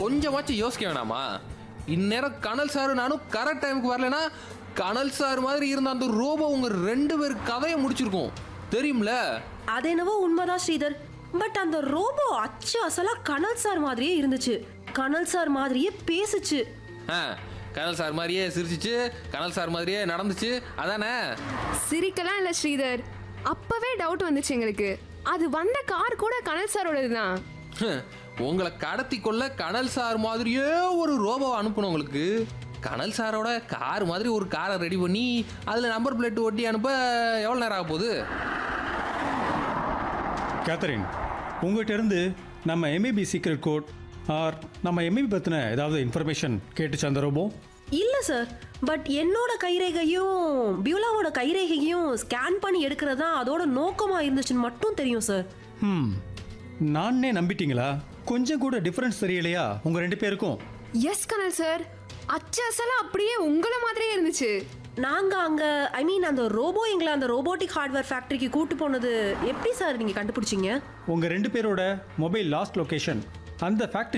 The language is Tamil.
கொஞ்சமாச்சும் யோசிக்க வேணாமா இந்நேரம் கனல் சார் நானும் கரெக்ட் டைமுக்கு வரலனா கனல் சார் மாதிரி இருந்த அந்த ரோபோ உங்க ரெண்டு பேர் கதையை முடிச்சிருக்கோம் தெரியும்ல அது என்னவோ உண்மைதான் ஸ்ரீதர் பட் அந்த ரோபோ அச்சு அசலா கனல் சார் மாதிரியே இருந்துச்சு கனல் சார் மாதிரியே பேசுச்சு ஆ கனல் சார் மாதிரியே சிரிச்சிச்சு கனல் சார் மாதிரியே நடந்துச்சு அதானே சிரிக்கலாம் இல்ல ஸ்ரீதர் அப்பவே டவுட் வந்துச்சு எங்களுக்கு அது வந்த கார் கூட கனல் சாரோடது தான் ஹம், உங்களை கடத்தி கொள்ள கனல் சார் மாதிரியே ஒரு ரோபோவை அனுப்பணும் கனல் சாரோட கார் மாதிரி ஒரு காரை ரெடி பண்ணி அதில் நம்பர் பிளேட் ஒட்டி அனுப்ப எவ்வளோ நேரம் ஆக போகுது கேத்தரின் உங்கள்கிட்ட இருந்து நம்ம எம்ஏபி சீக்ரெட் கோட் ஆர் நம்ம எம்ஏபி பற்றின ஏதாவது இன்ஃபர்மேஷன் கேட்டுச்சு அந்த ரோபோ இல்ல சார் பட் என்னோட கைரேகையும் பியூலாவோட கைரேகையும் ஸ்கேன் பண்ணி எடுக்கிறது தான் அதோட நோக்கமா இருந்துச்சுன்னு மட்டும் தெரியும் சார் ம் நானே நம்பிட்டீங்களா கொஞ்சம் கூட டிஃப்ரென்ஸ் தெரியலையா உங்கள் ரெண்டு பேருக்கும் எஸ் கனல் சார் அச்சு அசலா அப்படியே உங்கள மாதிரியே இருந்துச்சு நாங்க அங்க ஐ மீன் அந்த ரோபோ எங்களை அந்த ரோபோட்டிக் ஹார்ட்வேர் ஃபேக்டரிக்கு கூட்டு போனது எப்படி சார் நீங்க கண்டுபிடிச்சீங்க உங்கள் ரெண்டு பேரோட மொபைல் லாஸ்ட் லொகேஷன் அந்த ஃபேக்ட்ரி